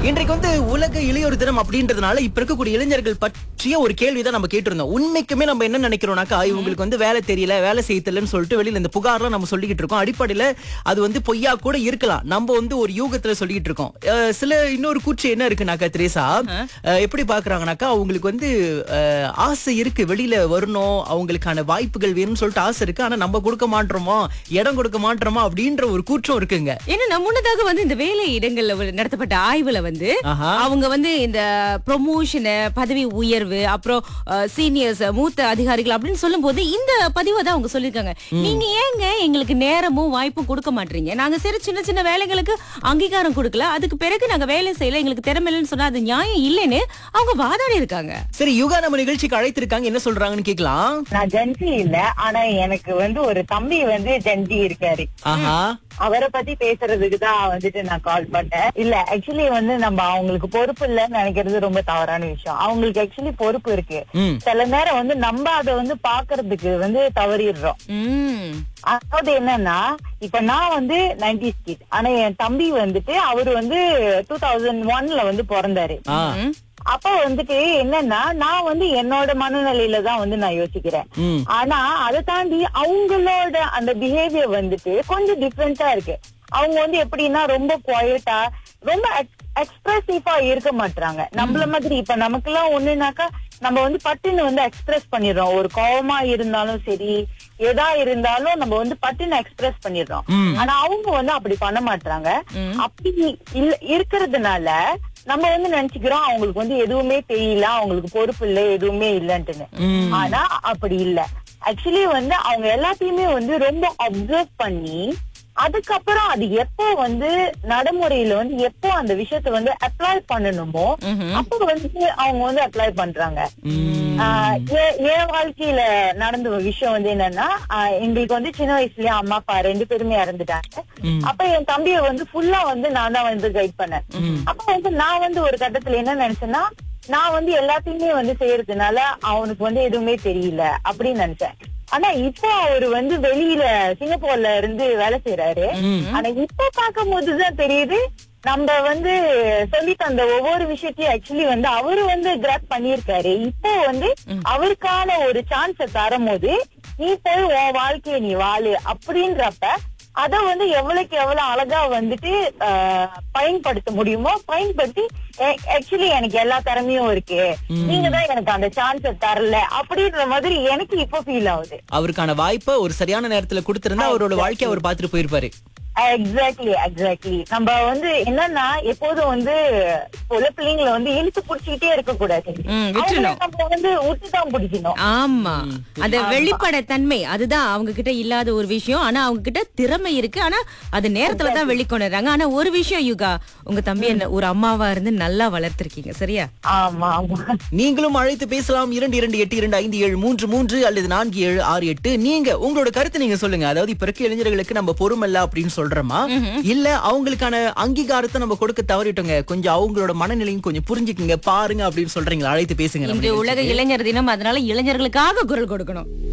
இன்றைக்கு வந்து உலக இளையோர் தினம் அப்படின்றதுனால இப்ப இருக்கக்கூடிய இளைஞர்கள் பற்றிய ஒரு கேள்விதான் நம்ம கேட்டிருந்தோம் உண்மைக்குமே நம்ம என்ன நினைக்கிறோம்னாக்கா இவங்களுக்கு வந்து வேலை தெரியல வேலை செய்ய தெரியலன்னு சொல்லிட்டு வெளியில இந்த புகார்லாம் நம்ம சொல்லிக்கிட்டு இருக்கோம் அடிப்படையில அது வந்து பொய்யா கூட இருக்கலாம் நம்ம வந்து ஒரு யூகத்துல சொல்லிக்கிட்டு இருக்கோம் அஹ் சில இன்னொரு கூற்று என்ன இருக்குனாக்கா திரேசா அஹ் எப்படி பாக்குறாங்கனாக்கா அவங்களுக்கு வந்து அஹ், ஆசை இருக்கு வெளியில வரணும் அவங்களுக்கான வாய்ப்புகள் வேணும்னு சொல்லிட்டு ஆசை இருக்கு ஆனா நம்ம கொடுக்க மாட்டோமோ இடம் கொடுக்க மாட்டோமா அப்படின்ற ஒரு கூற்றம் இருக்குங்க ஏன்னா முன்னதாக வந்து இந்த வேலை இடங்கள்ல ஒரு நடத்தப்பட்ட ஆய்வுல வந்து ஆஹா. அவங்க வந்து இந்த ப்ரொமோஷன் பதவி உயர்வு அப்புறம் சீனியர்ஸ் மூத்த அதிகாரிகள் அப்படின்னு சொல்லும்போது இந்த பதிவை தான் அவங்க சொல்லியிருக்காங்க நீங்க ஏங்க எங்களுக்கு நேரமும் வாய்ப்பும் கொடுக்க மாட்டீங்க நாங்க சரி சின்ன சின்ன வேலைகளுக்கு அங்கீகாரம் கொடுக்கல அதுக்கு பிறகு நாங்க வேலை செய்யல எங்களுக்கு திறமை இல்லைன்னு சொன்னா அது நியாயம் இல்லைன்னு அவங்க வாதாடி இருக்காங்க சரி யுகா நம்ம நிகழ்ச்சிக்கு அழைத்திருக்காங்க என்ன சொல்றாங்கன்னு கேக்கலாம் நான் ஜென்சி இல்ல ஆனா எனக்கு வந்து ஒரு தம்பி வந்து ஜென்சி இருக்காரு ஆஹா அவரை பத்தி பேசுறதுக்கு தான் வந்துட்டு நான் கால் பண்ணேன் இல்ல ஆக்சுவலி வந்து நம்ம அவங்களுக்கு பொறுப்பு இல்லைன்னு நினைக்கிறது ரொம்ப தவறான விஷயம் அவங்களுக்கு ஆக்சுவலி பொறுப்பு இருக்கு ம் சில நேரம் வந்து நம்ம அதை வந்து பாக்குறதுக்கு வந்து தவறிடுறோம் உம் அதாவது என்னன்னா இப்ப நான் வந்து நைன்டி கிட் ஆனா என் தம்பி வந்துட்டு அவரு வந்து டூ தௌசண்ட் ஒன்ல வந்து பிறந்தாரு ஆ அப்ப வந்துட்டு என்னன்னா நான் வந்து என்னோட மனநிலையில தான் வந்து நான் யோசிக்கிறேன் ம் ஆனா அதை தாண்டி அவங்களோட அந்த பிஹேவியர் வந்துட்டு கொஞ்சம் டிஃப்ரெண்டா இருக்கு அவங்க வந்து எப்படின்னா ரொம்ப குவாய்டா ரொம்ப எக்ஸ்பிரசிவா இருக்க மாட்டாங்க நம்மள மாதிரி இப்ப நமக்கு எல்லாம் ஒண்ணுனாக்கா நம்ம வந்து பட்டுன்னு வந்து எக்ஸ்பிரஸ் பண்ணிடுறோம் ஒரு கோவமா இருந்தாலும் சரி எதா இருந்தாலும் நம்ம வந்து பட்டுன்னு எக்ஸ்பிரஸ் பண்ணிடுறோம் ம். ஆனா அவங்க வந்து அப்படி பண்ண மாட்டாங்க அப்படி இல்ல இருக்கிறதுனால நம்ம வந்து நினைச்சுக்கிறோம் அவங்களுக்கு வந்து எதுவுமே தெரியல அவங்களுக்கு பொறுப்பு இல்ல எதுவுமே இல்லன்ட்டுன்னு ம். ஆனா அப்படி இல்ல ஆக்சுவலி வந்து அவங்க எல்லாத்தையுமே வந்து ரொம்ப அப்சர்வ் பண்ணி அதுக்கப்புறம் அது எப்போ வந்து நடைமுறையில வந்து எப்போ அந்த விஷயத்த வந்து அப்ளை பண்ணணுமோ அப்போ வந்து அவங்க வந்து அப்ளை பண்றாங்க ஆஹ் எ- என் வாழ்க்கையில நடந்த ஒரு விஷயம் வந்து என்னன்னா ஆஹ் எங்களுக்கு வந்து சின்ன வயசுலயே அம்மா அப்பா ரெண்டு பேருமே இறந்துட்டாங்க அப்ப என் தம்பியை வந்து ஃபுல்லா வந்து நான் தான் வந்து கைட் பண்ணேன் அப்ப வந்து நான் வந்து ஒரு கட்டத்துல என்ன நினைச்சேன்னா நான் வந்து எல்லாத்தையுமே வந்து செய்யறதுனால அவனுக்கு வந்து எதுவுமே தெரியல அப்படின்னு நினைச்சேன் ஆனா இப்போ அவரு வந்து வெளியில சிங்கப்பூர்ல இருந்து வேலை செய்யறாரு ஆனா இப்ப பார்க்கும் போதுதான் தெரியுது நம்ம வந்து சொல்லி தந்த ஒவ்வொரு விஷயத்தையும் ஆக்சுவலி வந்து அவரு வந்து கிராப் பண்ணியிருக்காரு இப்போ வந்து அவருக்கான ஒரு சான்ஸ தரும்போது நீ போய் உன் வாழ்க்கைய நீ வாழு அப்படின்றப்ப அத வந்து எவ்வளவுக்கு எவ்வளவு அழகா வந்துட்டு ஆஹ், பயன்படுத்த முடியுமோ பயன்படுத்தி ஆக்சுவலி எனக்கு எல்லா திறமையும் இருக்கு நீங்க தான் எனக்கு அந்த சான்ஸ தரல அப்படின்ற மாதிரி எனக்கு இப்ப ஃபீல் ஆகுது அவருக்கான வாய்ப்பை ஒரு சரியான நேரத்துல கொடுத்திருந்தா அவரோட வாழ்க்கைய அவர் பார்த்துட்டு போயிருப்பாரு எக்ஸாக்ட்லி எக்ஸாக்ட்லி நம்ம வந்து என்னன்னா எப்போதும் வந்து இப்போ உள்ள பிள்ளைங்களை வந்து இழுத்து பிடிச்சிக்கிட்டே இருக்க கூடாது ம், விட்டுறணும். அவங்கள நம்ம வந்து விட்டுதான் பிடிக்கணும் ஆமா அந்த வெளிப்படை தன்மை அதுதான் அவங்க கிட்ட இல்லாத ஒரு விஷயம் ஆனா அவங்க கிட்ட திறமை இருக்கு ஆனா அது நேரத்துல தான் வெளிக்கொண்டுறாங்க ஆனா ஒரு விஷயம் யுகா உங்க தம்பி என்ன ஒரு அம்மாவா இருந்து நல்லா வளர்த்திருக்கீங்க சரியா ஆமா ஆமா நீங்களும் அழைத்து பேசலாம் இரண்டு இரண்டு எட்டு இரண்டு ஐந்து ஏழு மூன்று மூன்று அல்லது நான்கு ஏழு ஆறு எட்டு நீங்க உங்களோட கருத்து நீங்க சொல்லுங்க அதாவது இப்ப இருக்க இளைஞர்களுக்கு நம்ம பொறுமல்ல அப்படின்னு சொல்றோமா இல்ல அவங்களுக்கான அங்கீகாரத்தை நம்ம கொடுக்க தவறிட்டோங்க கொஞ்சம் அவங்களோட மனநிலையும் கொஞ்சம் புரிஞ்சுக்குங்க பாருங்க அப்படின்னு சொல்றீங்களா அழைத்து பேசுங்க நம்ம இன்று உலக இளைஞர் தினம் அதனால இளைஞர்களுக்காக குரல் கொடுக்கணும்